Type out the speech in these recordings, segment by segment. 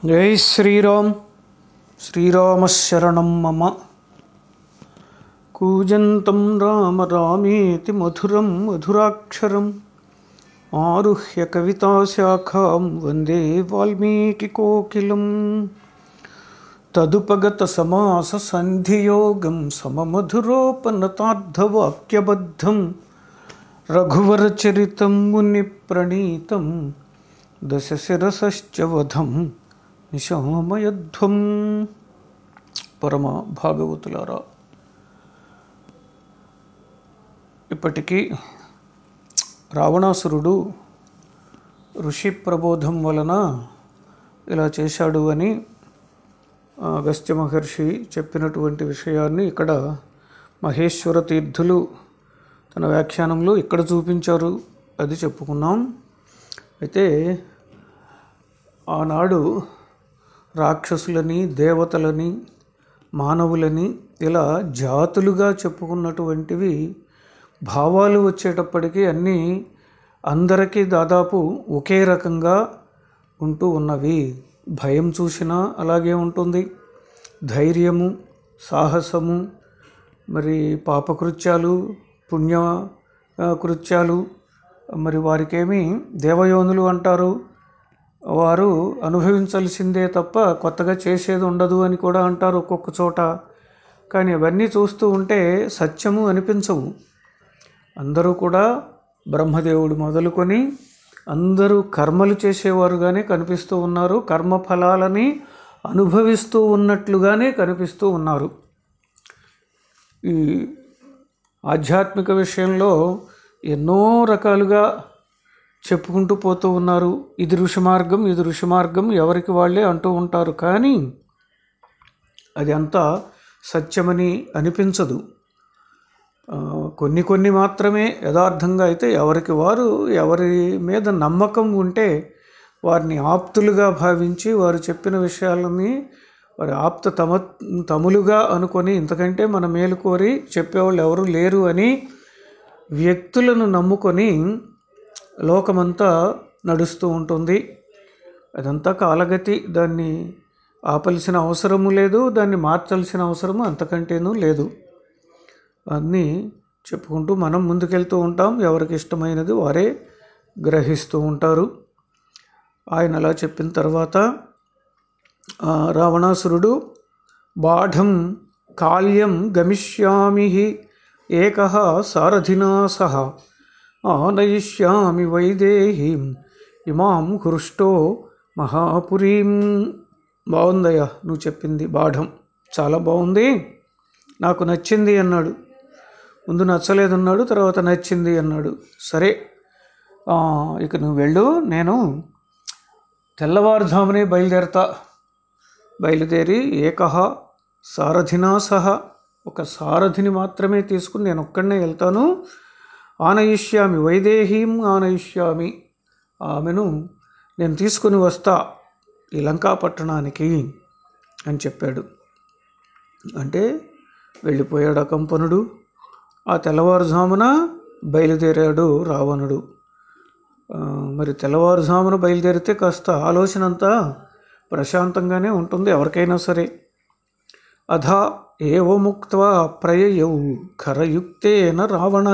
జై శ్రీరామ్ శ్రీరామశరణం మమ కూజంతం రామ రామేతి మధురం మధురాక్షరం ఆరుహ్య కవితాశాఖాం వందే వాల్మీకికోకిలం తదుపగత సమాస సంధియోగం సమమధురోపనతార్థవాక్యబద్ధం రఘువరచరితం ముని ప్రణీతం దశశిరసశ్చ వధం నిశామయధ్వం పరమ భాగవతులారా ఇప్పటికీ రావణాసురుడు ఋషి ప్రబోధం వలన ఇలా చేశాడు అని ఆ, అగస్త్య మహర్షి చెప్పినటువంటి విషయాన్ని ఇక్కడ మహేశ్వర తీర్థులు తన వ్యాఖ్యానంలో ఇక్కడ చూపించారు అది చెప్పుకున్నాం అయితే ఆనాడు రాక్షసులని దేవతలని మానవులని ఇలా జాతులుగా చెప్పుకున్నటువంటివి భావాలు వచ్చేటప్పటికీ అన్నీ అందరికీ దాదాపు ఒకే రకంగా ఉంటూ ఉన్నవి భయం చూసినా అలాగే ఉంటుంది ధైర్యము సాహసము మరి పాపకృత్యాలు పుణ్య ఆ, కృత్యాలు మరి వారికేమి దేవయోనులు అంటారు వారు అనుభవించాల్సిందే తప్ప కొత్తగా చేసేది ఉండదు అని కూడా అంటారు ఒక్కొక్క చోట కానీ అవన్నీ చూస్తూ ఉంటే సత్యము అనిపించవు అందరూ కూడా బ్రహ్మదేవుడు మొదలుకొని అందరూ కర్మలు చేసేవారుగానే కనిపిస్తూ ఉన్నారు కర్మ ఫలాలని అనుభవిస్తూ ఉన్నట్లుగానే కనిపిస్తూ ఉన్నారు ఈ ఆధ్యాత్మిక విషయంలో ఎన్నో రకాలుగా చెప్పుకుంటూ పోతూ ఉన్నారు ఇది ఋషి మార్గం ఇది ఋషి మార్గం ఎవరికి వాళ్ళే అంటూ ఉంటారు కానీ అది అంతా సత్యమని అనిపించదు ఆ, కొన్ని కొన్ని మాత్రమే యథార్థంగా అయితే ఎవరికి వారు ఎవరి మీద నమ్మకం ఉంటే వారిని ఆప్తులుగా భావించి వారు చెప్పిన విషయాలని వారి ఆప్త తమ తములుగా అనుకొని ఇంతకంటే మన మేలు కోరి చెప్పేవాళ్ళు ఎవరు లేరు అని వ్యక్తులను నమ్ముకొని లోకమంతా నడుస్తూ ఉంటుంది అదంతా కాలగతి దాన్ని ఆపలసిన అవసరము లేదు దాన్ని మార్చాల్సిన అవసరము అంతకంటేనూ లేదు అన్నీ చెప్పుకుంటూ మనం ముందుకెళ్తూ ఉంటాం ఎవరికి ఇష్టమైనది వారే గ్రహిస్తూ ఉంటారు ఆయన అలా చెప్పిన తర్వాత ఆ, రావణాసురుడు బాఢం కాళ్యం గమిష్యామి ఏక సారథినా సహ ఆనయిష్యామి వైదేహీం ఇమాం హృష్టో మహాపురీం బాగుందయ్యా నువ్వు చెప్పింది బాఢం చాలా బాగుంది నాకు నచ్చింది అన్నాడు ముందు నచ్చలేదన్నాడు తర్వాత నచ్చింది అన్నాడు సరే ఆ, ఇక నువ్వు వెళ్ళు నేను తెల్లవారుజామునే బయలుదేరతా బయలుదేరి ఏకహ సారథినా సహ ఒక సారథిని మాత్రమే తీసుకుని నేను ఒక్కడనే వెళ్తాను ఆనయిష్యామి వైదేహీం ఆనయిష్యామి ఆమెను నేను తీసుకుని వస్తా ఈ లంకా పట్టణానికి అని చెప్పాడు అంటే వెళ్ళిపోయాడు అకంపనుడు ఆ తెల్లవారుజామున బయలుదేరాడు రావణుడు ఆ, మరి తెల్లవారుజామున బయలుదేరితే కాస్త ఆలోచన అంతా ప్రశాంతంగానే ఉంటుంది ఎవరికైనా సరే అధ ఏవముక్త్వా ప్రయయౌ ఖరయుక్తేన రావణ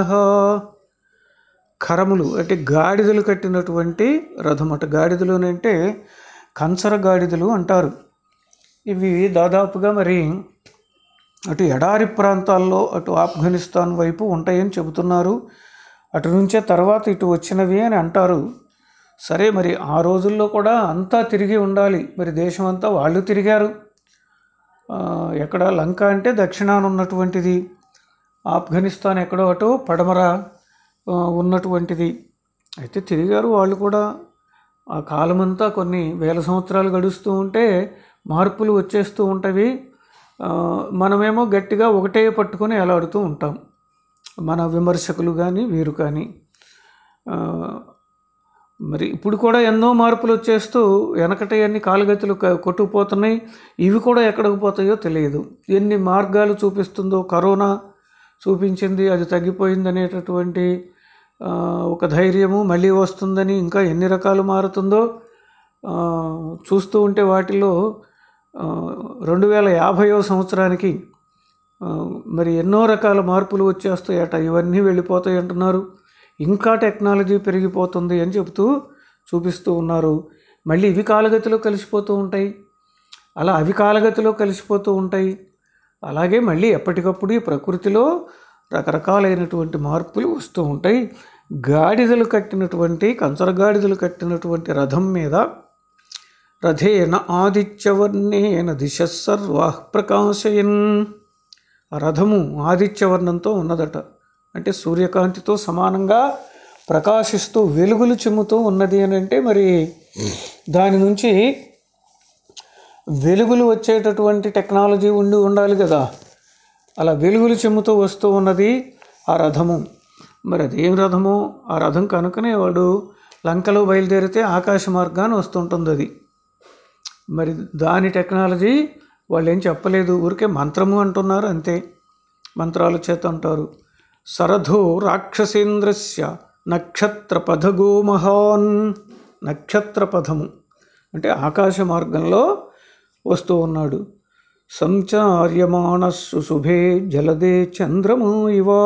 ఖరములు అంటే గాడిదలు కట్టినటువంటి రథం అటు గాడిదలు అని అంటే కంచర గాడిదలు అంటారు ఇవి దాదాపుగా మరి అటు ఎడారి ప్రాంతాల్లో అటు ఆఫ్ఘనిస్తాన్ వైపు ఉంటాయని చెబుతున్నారు అటు నుంచే తర్వాత ఇటు వచ్చినవి అని అంటారు సరే మరి ఆ రోజుల్లో కూడా అంతా తిరిగి ఉండాలి మరి దేశం అంతా వాళ్ళు తిరిగారు ఆ, ఎక్కడ లంక అంటే దక్షిణాన ఉన్నటువంటిది ఆఫ్ఘనిస్తాన్ ఎక్కడో అటు పడమర ఆ, ఉన్నటువంటిది అయితే తిరిగారు వాళ్ళు కూడా ఆ కాలమంతా కొన్ని వేల సంవత్సరాలు గడుస్తూ ఉంటే మార్పులు వచ్చేస్తూ ఉంటవి ఆ, మనమేమో గట్టిగా ఒకటే పట్టుకొని ఎలాడుతూ ఉంటాం మన విమర్శకులు కానీ వీరు కానీ ఆ, మరి ఇప్పుడు కూడా ఎన్నో మార్పులు వచ్చేస్తూ వెనకటయన్ని కాలుగతులు క- కొట్టుకుపోతున్నాయి ఇవి కూడా ఎక్కడికి పోతాయో తెలియదు ఎన్ని మార్గాలు చూపిస్తుందో కరోనా చూపించింది అది తగ్గిపోయింది అనేటటువంటి ఆ, ఒక ధైర్యము మళ్ళీ వస్తుందని ఇంకా ఎన్ని రకాలు మారుతుందో ఆ, చూస్తూ ఉంటే వాటిలో ఆ, రెండు వేల యాభైవ సంవత్సరానికి ఆ, మరి ఎన్నో రకాల మార్పులు వచ్చేస్తాయట ఇవన్నీ వెళ్ళిపోతాయి అంటున్నారు ఇంకా టెక్నాలజీ పెరిగిపోతుంది అని చెబుతూ చూపిస్తూ ఉన్నారు మళ్ళీ ఇవి కాలగతిలో కలిసిపోతూ ఉంటాయి అలా అవి కాలగతిలో కలిసిపోతూ ఉంటాయి అలాగే మళ్ళీ ఎప్పటికప్పుడు ఈ ప్రకృతిలో రకరకాలైనటువంటి మార్పులు వస్తూ ఉంటాయి గాడిదలు కట్టినటువంటి కంచర గాడిదలు కట్టినటువంటి రథం మీద రథేన ఆదిత్యవర్ణేన దిశ సర్వా ప్రకాశయన్ ఆ రథము ఆదిత్యవర్ణంతో ఉన్నదట అంటే సూర్యకాంతితో సమానంగా ప్రకాశిస్తూ వెలుగులు చిమ్ముతూ ఉన్నది అని అంటే మరి దాని నుంచి వెలుగులు వచ్చేటటువంటి టెక్నాలజీ ఉండి ఉండాలి కదా అలా వెలుగులు చిమ్ముతూ వస్తూ ఉన్నది ఆ రథము మరి అదేం రథము ఆ రథం కనుకనే వాడు లంకలో బయలుదేరితే ఆకాశ మార్గాన్ని వస్తుంటుంది అది మరి దాని టెక్నాలజీ వాళ్ళు ఏం చెప్పలేదు ఊరికే మంత్రము అంటున్నారు అంతే మంత్రాల చేత అంటారు సరథో రాక్షసేంద్రస్య నక్షత్ర పథగో మహాన్ నక్షత్ర పథము అంటే ఆకాశ మార్గంలో వస్తూ ఉన్నాడు సంచార్యమాణ సుశుభే జలదే చంద్రమా ఇవా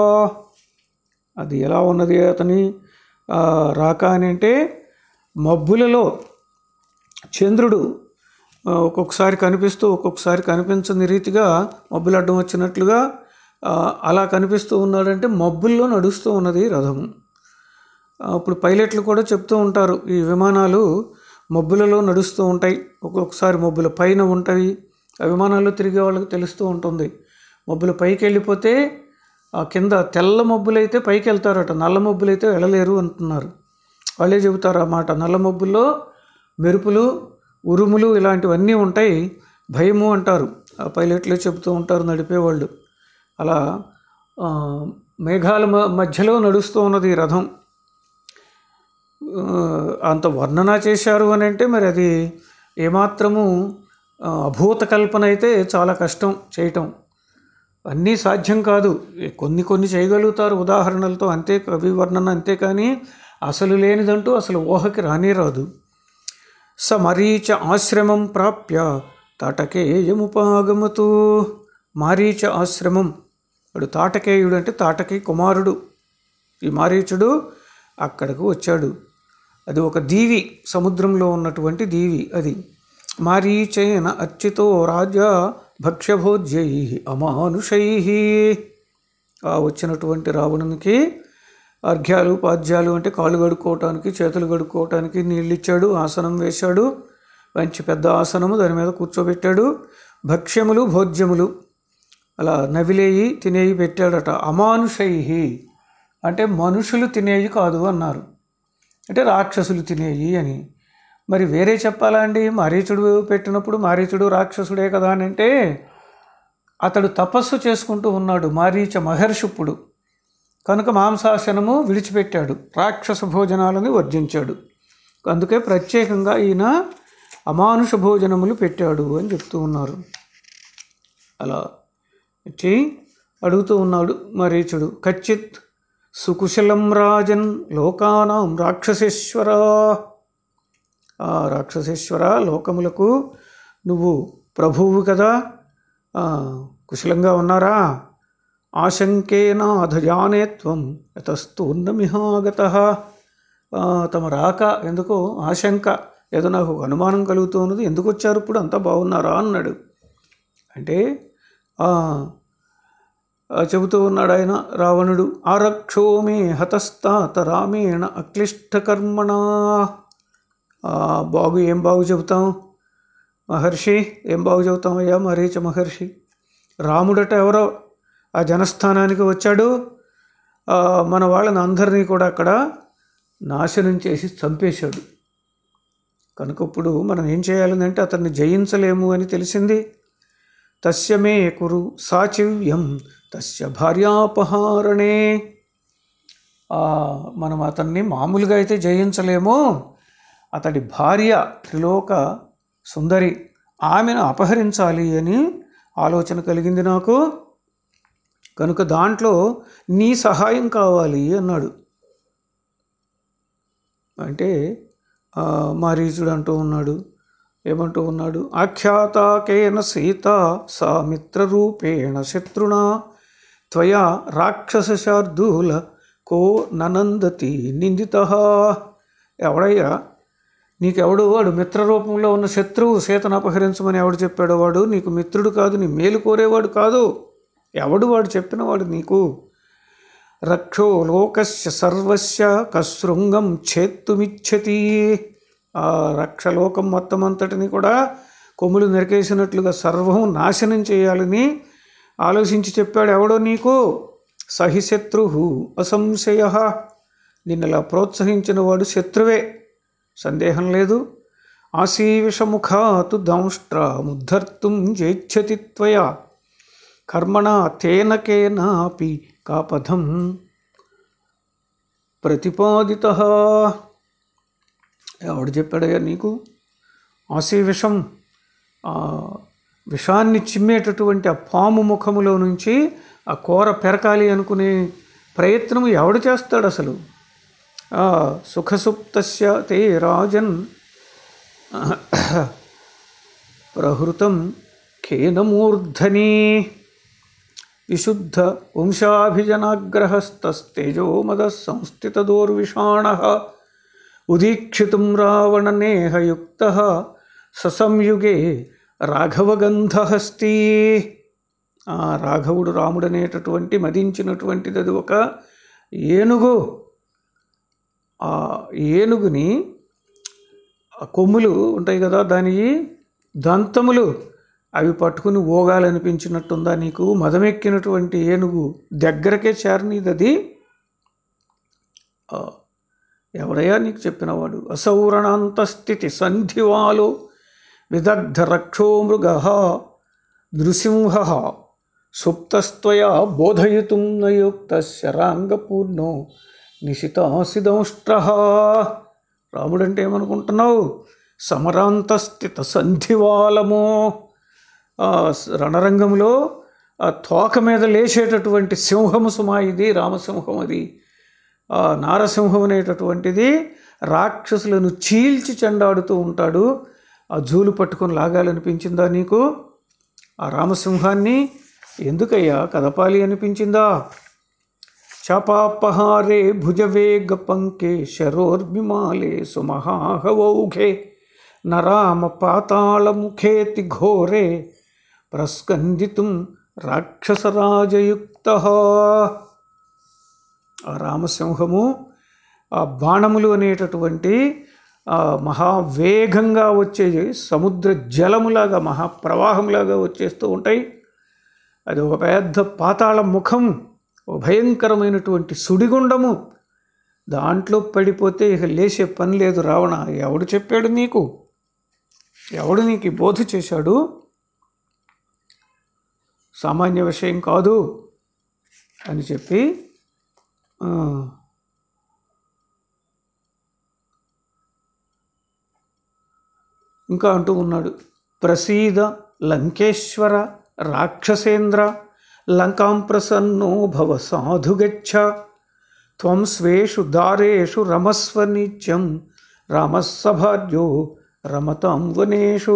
అది ఎలా ఉన్నది అతని ఆ, రాక అని అంటే మబ్బులలో చంద్రుడు ఆ, ఒక్కొక్కసారి కనిపిస్తూ ఒక్కొక్కసారి కనిపించని రీతిగా మబ్బులు అడ్డం వచ్చినట్లుగా ఆ, అలా కనిపిస్తూ ఉన్నాడంటే మబ్బుల్లో నడుస్తూ ఉన్నది రథము ఆ, ఇప్పుడు పైలట్లు కూడా చెప్తూ ఉంటారు ఈ విమానాలు మబ్బులలో నడుస్తూ ఉంటాయి ఒక్కొక్కసారి మబ్బుల పైన ఉంటాయి ఆ విమానాల్లో తిరిగే వాళ్ళకి తెలుస్తూ ఉంటుంది మబ్బులు పైకి వెళ్ళిపోతే ఆ కింద తెల్ల మబ్బులైతే పైకి వెళ్తారట నల్ల మబ్బులైతే వెళ్ళలేరు అంటున్నారు వాళ్ళే చెబుతారు ఆ మాట నల్ల మబ్బుల్లో మెరుపులు ఉరుములు ఇలాంటివన్నీ ఉంటాయి భయము అంటారు ఆ పైలట్లే చెబుతూ ఉంటారు నడిపేవాళ్ళు అలా ఆ, మేఘాల మ- మధ్యలో నడుస్తూ ఉన్నది ఈ రథం ఆ, అంత వర్ణన చేశారు అని అంటే మరి అది ఏమాత్రము ఆ, అభూత కల్పన అయితే చాలా కష్టం చేయటం అన్నీ సాధ్యం కాదు కొన్ని కొన్ని చేయగలుగుతారు ఉదాహరణలతో అంతే కవి వర్ణన అంతేకాని అసలు లేనిదంటూ అసలు ఊహకి రానే రాదు స మరీచ ఆశ్రమం ప్రాప్య తాటకేయముపాగమతు మారీచ ఆశ్రమం వాడు తాటకేయుడు అంటే తాటకి కుమారుడు ఈ మారీచుడు అక్కడకు వచ్చాడు అది ఒక దీవి సముద్రంలో ఉన్నటువంటి దీవి అది మారీచేన అర్చితో రాజా భక్ష్యభోజ్యై అమానుషై ఆ వచ్చినటువంటి రావణునికి అర్ఘ్యాలు పాద్యాలు అంటే కాళ్ళు కడుక్కోవటానికి చేతులు కడుక్కోవటానికి నీళ్ళు ఇచ్చాడు ఆసనం వేశాడు మంచి పెద్ద ఆసనము దాని మీద కూర్చోబెట్టాడు భక్ష్యములు భోజ్యములు అలా నవిలేయి తినేయి పెట్టాడట అమానుషై అంటే మనుషులు తినేయి కాదు అన్నారు అంటే రాక్షసులు తినేయి అని మరి వేరే చెప్పాలా అండి మారీచుడు పెట్టినప్పుడు మారీచుడు రాక్షసుడే కదా అని అంటే అతడు తపస్సు చేసుకుంటూ ఉన్నాడు మారీచ మహర్షిప్పుడు కనుక మాంసాశనము విడిచిపెట్టాడు రాక్షస భోజనాలను వర్జించాడు అందుకే ప్రత్యేకంగా ఈయన అమానుష భోజనములు పెట్టాడు అని చెప్తూ ఉన్నారు అలా వచ్చి అడుగుతూ ఉన్నాడు మరీచుడు కచ్చిత్ సుకుశలం రాజన్ లోకానాం రాక్షసేశ్వర ఆ రాక్షసేశ్వర లోకములకు నువ్వు ప్రభువు కదా ఆ, కుశలంగా ఉన్నారా ఆశంకేన అధజానే త్వం యతస్తూర్ణమిహాగత తమ రాక ఎందుకో ఆశంక ఏదో నాకు ఒక అనుమానం కలుగుతూ ఉన్నది ఎందుకు వచ్చారు ఇప్పుడు అంతా బాగున్నారా అన్నాడు అంటే ఆ, ఆ, చెబుతూ ఉన్నాడు ఆయన రావణుడు ఆరక్షోమే హతస్తాత రామేణ అక్లిష్టకర్మణ ఆ, బాగు ఏం బాగు చెబుతాం మహర్షి ఏం బాగు చెబుతాం అయ్యా మరీచ మహర్షి రాముడట ఎవరో ఆ జనస్థానానికి వచ్చాడు ఆ, మన వాళ్ళని అందరినీ కూడా అక్కడ నాశనం చేసి చంపేశాడు కనుక ఇప్పుడు మనం ఏం చేయాలని అంటే అతన్ని జయించలేము అని తెలిసింది తస్య మే కురు సాచివ్యం తస్య భార్యాపహారణే ఆ, మనం అతన్ని మామూలుగా అయితే జయించలేము అతడి భార్య త్రిలోక సుందరి ఆమెను అపహరించాలి అని ఆలోచన కలిగింది నాకు కనుక దాంట్లో నీ సహాయం కావాలి అన్నాడు అంటే ఆ, మారీచుడు అంటూ ఉన్నాడు ఏమంటూ ఉన్నాడు ఆఖ్యాతాకేన సీత సా మిత్రరూపేణ శత్రుణా త్వయా రాక్షసశార్దూల కో ననందతి నిందిత ఎవడయ్యా నీకెవడు వాడు మిత్రరూపంలో ఉన్న శత్రువు సీతను అపహరించమని ఎవడు చెప్పాడో వాడు నీకు మిత్రుడు కాదు నీ మేలు కోరేవాడు కాదు ఎవడు వాడు చెప్పిన వాడు నీకు రక్షో లోకస్య సర్వస్య కశృంగం ఛేత్తుమిచ్చతి ఆ రక్షలోకం మొత్తం అంతటిని కూడా కొమ్ములు నరికేసినట్లుగా సర్వం నాశనం చేయాలని ఆలోచించి చెప్పాడు ఎవడో నీకు సహిశత్రు అసంశయ నిన్నలా ప్రోత్సహించిన వాడు శత్రువే సందేహం లేదు ఆశీవిషముఖాతు దంష్ట్రాముద్ధర్తుం జేచ్ఛతి త్వయా కర్మణ తేన కేనాపి కాపథం ప్రతిపాదిత ఎవడు చెప్పాడయ్యా నీకు ఆశీ విషం ఆ విషాన్ని చిమ్మేటటువంటి ఆ పాము ముఖములో నుంచి ఆ కూర పెరకాలి అనుకునే ప్రయత్నం ఎవడు చేస్తాడు అసలు ఆ సుఖసుప్తస్య తే రాజన్ ప్రహృతం ఖేనమూర్ధని విశుద్ధ వంశాభిజనాగ్రహస్తస్తేజో మద సంస్థితదోర్విషాణ ఉదీక్షితుం రావణనేహయుక్త ససంయుగే రాఘవగంధహస్తి ఆ రాఘవుడు రాముడు అనేటటువంటి మదించినటువంటిది అది ఒక ఏనుగు ఆ ఏనుగుని ఆ కొమ్ములు ఉంటాయి కదా దాని దంతములు అవి పట్టుకుని ఊగాలనిపించినట్టుందా నీకు మదమెక్కినటువంటి ఏనుగు దగ్గరకే చేరనీది అది ఆ, ఎవరయ్యా నీకు చెప్పినవాడు అసౌరణాంతస్థితి సంధివాలో విదగ్ధ రక్షో మృగ నృసింహ సుప్తస్త్వయా బోధయితుం నయుక్త శరాంగపూర్ణో నిశితాసిదంష్ట్ర రాముడంటే ఏమనుకుంటున్నావు సమరాంతస్థిత సంధివాలమో ఆ స- రణరంగంలో ఆ తోక మీద లేచేటటువంటి సింహము సుమా ఇది రామసింహం అది ఆ నారసింహం అనేటటువంటిది రాక్షసులను చీల్చి చెండాడుతూ ఉంటాడు ఆ జూలు పట్టుకొని లాగాలనిపించిందా నీకు ఆ రామసింహాన్ని ఎందుకయ్యా కదపాలి అనిపించిందా చాపాపహారే భుజవేగ పంకే శరోర్మిమాలే సుమహాహవౌఘే నరామ పాతాళముఖేతి ఘోరే ప్రస్కందితుం రాక్షసరాజయుక్త ఆ రామసింహము ఆ బాణములు అనేటటువంటి ఆ మహావేగంగా వచ్చే సముద్ర జలములాగా మహాప్రవాహంలాగా వచ్చేస్తూ ఉంటాయి అది ఒక పెద్ద పాతాళ ముఖం ఒక భయంకరమైనటువంటి సుడిగుండము దాంట్లో పడిపోతే ఇక లేచే పని లేదు రావణ ఎవడు చెప్పాడు నీకు ఎవడు నీకు ఈ బోధ చేశాడు సామాన్య విషయం కాదు అని చెప్పి ఆ, ఇంకా అంటూ ఉన్నాడు ప్రసీద లంకేశ్వర రాక్షసేంద్ర లంకాం ప్రసన్నో భవ సాధుగచ్చ త్వం స్వేషు దారేషు రమస్వ నిత్యం రామస్సభార్యో రమతాం వనేషు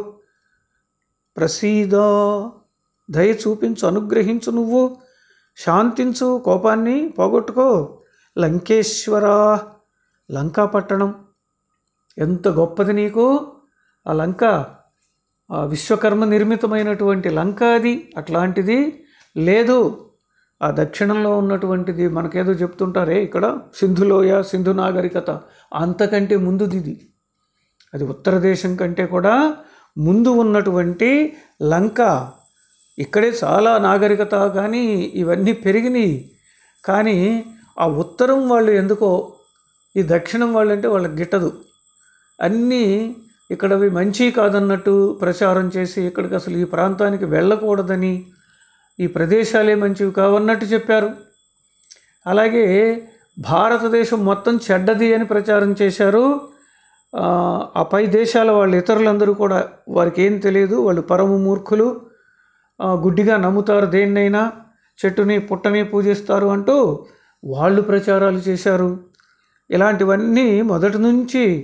ప్రసీద దయ చూపించు అనుగ్రహించు నువ్వు శాంతించు కోపాన్ని పోగొట్టుకో లంకేశ్వర లంకా పట్టణం ఎంత గొప్పది నీకు ఆ లంక ఆ విశ్వకర్మ నిర్మితమైనటువంటి లంక అది అట్లాంటిది లేదు ఆ దక్షిణంలో ఉన్నటువంటిది మనకేదో చెప్తుంటారే ఇక్కడ సింధులోయ సింధు నాగరికత అంతకంటే ముందుది ఇది అది ఉత్తర దేశం కంటే కూడా ముందు ఉన్నటువంటి లంక ఇక్కడే చాలా నాగరికత కానీ ఇవన్నీ పెరిగినాయి కానీ ఆ ఉత్తరం వాళ్ళు ఎందుకో ఈ దక్షిణం వాళ్ళు అంటే వాళ్ళకి గిట్టదు అన్నీ ఇక్కడవి మంచి కాదన్నట్టు ప్రచారం చేసి ఇక్కడికి అసలు ఈ ప్రాంతానికి వెళ్ళకూడదని ఈ ప్రదేశాలే మంచివి కావన్నట్టు చెప్పారు అలాగే భారతదేశం మొత్తం చెడ్డది అని ప్రచారం చేశారు ఆ, ఆ పై దేశాల వాళ్ళు ఇతరులందరూ కూడా వారికి ఏం తెలియదు వాళ్ళు పరమ మూర్ఖులు ఆ, గుడ్డిగా నమ్ముతారు దేన్నైనా చెట్టుని పుట్టని పూజిస్తారు అంటూ వాళ్ళు ప్రచారాలు చేశారు ఇలాంటివన్నీ మొదటి నుంచి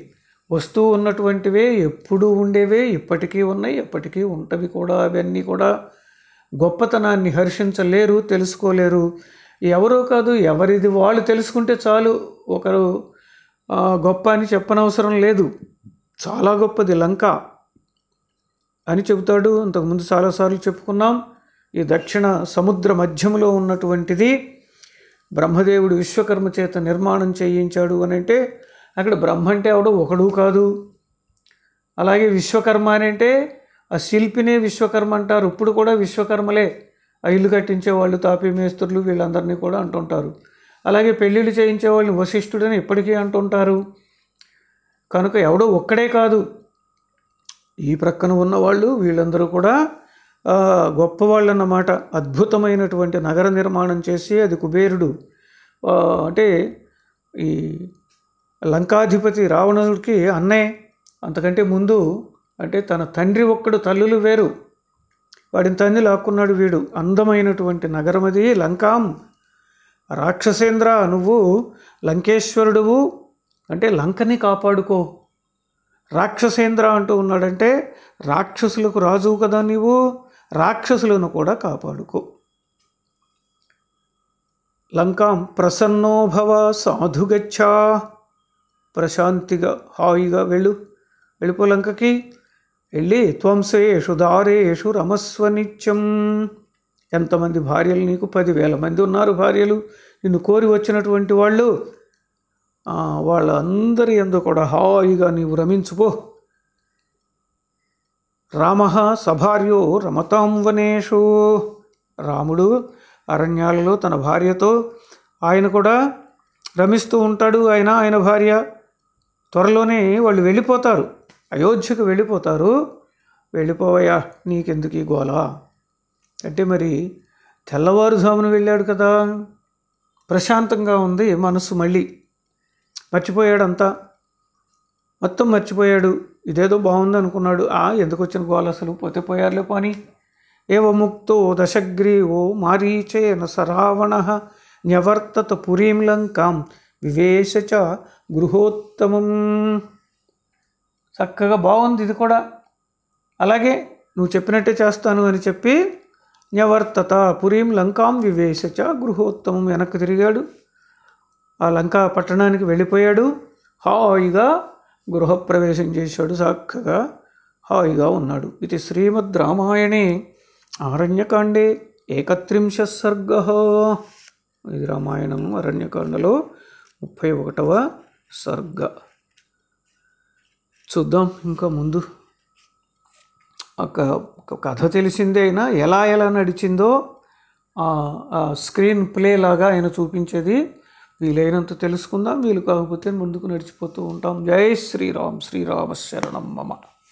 వస్తూ ఉన్నటువంటివే ఎప్పుడూ ఉండేవే ఇప్పటికీ ఉన్నాయి ఎప్పటికీ ఉంటవి కూడా అవన్నీ కూడా గొప్పతనాన్ని హర్షించలేరు తెలుసుకోలేరు ఎవరో కాదు ఎవరిది వాళ్ళు తెలుసుకుంటే చాలు ఒకరు ఆ, గొప్ప అని చెప్పనవసరం లేదు చాలా గొప్పది లంక అని చెబుతాడు ఇంతకుముందు చాలాసార్లు చెప్పుకున్నాం ఈ దక్షిణ సముద్ర మధ్యములో ఉన్నటువంటిది బ్రహ్మదేవుడు విశ్వకర్మ చేత నిర్మాణం చేయించాడు అని అంటే అక్కడ బ్రహ్మ అంటే ఎవడో ఒకడు కాదు అలాగే విశ్వకర్మ అని అంటే ఆ శిల్పినే విశ్వకర్మ అంటారు ఇప్పుడు కూడా విశ్వకర్మలే ఆ ఇల్లు కట్టించే వాళ్ళు తాపీ మేస్త్రులు వీళ్ళందరినీ కూడా అంటుంటారు అలాగే పెళ్ళిళ్ళు చేయించే వాళ్ళని వశిష్ఠుడని ఇప్పటికీ అంటుంటారు కనుక ఎవడో ఒక్కడే కాదు ఈ ప్రక్కన ఉన్నవాళ్ళు వీళ్ళందరూ కూడా ఆ, గొప్పవాళ్ళు అన్నమాట అద్భుతమైనటువంటి నగర నిర్మాణం చేసి అది కుబేరుడు ఆ, అంటే ఈ లంకాధిపతి రావణుడికి అన్నే అంతకంటే ముందు అంటే తన తండ్రి ఒక్కడు తల్లులు వేరు వాడిని తండ్రి లాక్కున్నాడు వీడు అందమైనటువంటి నగరం అది లంకాం రాక్షసేంద్ర నువ్వు లంకేశ్వరుడువు అంటే లంకని కాపాడుకో రాక్షసేంద్ర అంటూ ఉన్నాడంటే రాక్షసులకు రాజువు కదా నీవు రాక్షసులను కూడా కాపాడుకో లంకాం ప్రసన్నో భవ సాధుగచ్చా ప్రశాంతిగా హాయిగా వెళ్ళు వెళ్ళిపో లంకకి వెళ్ళి త్వంసేషు దారేషు రమస్వ నిత్యం ఎంతమంది భార్యలు నీకు పదివేల మంది ఉన్నారు భార్యలు నిన్ను కోరి వచ్చినటువంటి వాళ్ళు ఆ, వాళ్ళందరి ఎందు కూడా హాయిగా నీవు రమించుకో రామ సభార్యో రమతాం వనేషు రాముడు అరణ్యాలలో తన భార్యతో ఆయన కూడా రమిస్తూ ఉంటాడు ఆయన ఆయన భార్య త్వరలోనే వాళ్ళు వెళ్ళిపోతారు అయోధ్యకు వెళ్ళిపోతారు వెళ్ళిపోవయ్యా నీకెందుకు ఈ గోల అంటే మరి తెల్లవారుజామున వెళ్ళాడు కదా ప్రశాంతంగా ఉంది మనసు మళ్ళీ మర్చిపోయాడంతా మొత్తం మర్చిపోయాడు ఇదేదో బాగుంది అనుకున్నాడు ఆ ఎందుకు వచ్చిన గోల అసలు పోతే పోయారులే పోని ఏవ ముక్తో దశగ్రీవో మారీచేన సరావణ న్యవర్తత పురీం లంకాం వివేశ చ గృహోత్తమం చక్కగా బాగుంది ఇది కూడా అలాగే నువ్వు చెప్పినట్టే చేస్తాను అని చెప్పి న్యవర్తత పురీం లంకాం వివేశ చ గృహోత్తమం వెనక్కి తిరిగాడు ఆ లంకా పట్టణానికి వెళ్ళిపోయాడు హాయిగా గృహప్రవేశం చేశాడు చక్కగా హాయిగా ఉన్నాడు ఇది శ్రీమద్ రామాయణే ఆరణ్యకాండే ఏకత్రింశ సర్గ ఇది రామాయణం అరణ్యకాండలో ముప్పై ఒకటవ సర్గ చూద్దాం ఇంకా ముందు ఒక ఒక కథ తెలిసిందే అయినా ఎలా ఎలా నడిచిందో ఆ ఆ స్క్రీన్ ప్లే లాగా ఆయన చూపించేది వీలైనంత తెలుసుకుందాం వీలు కాకపోతే ముందుకు నడిచిపోతూ ఉంటాం జై శ్రీరామ్ శ్రీరామ శరణం మమ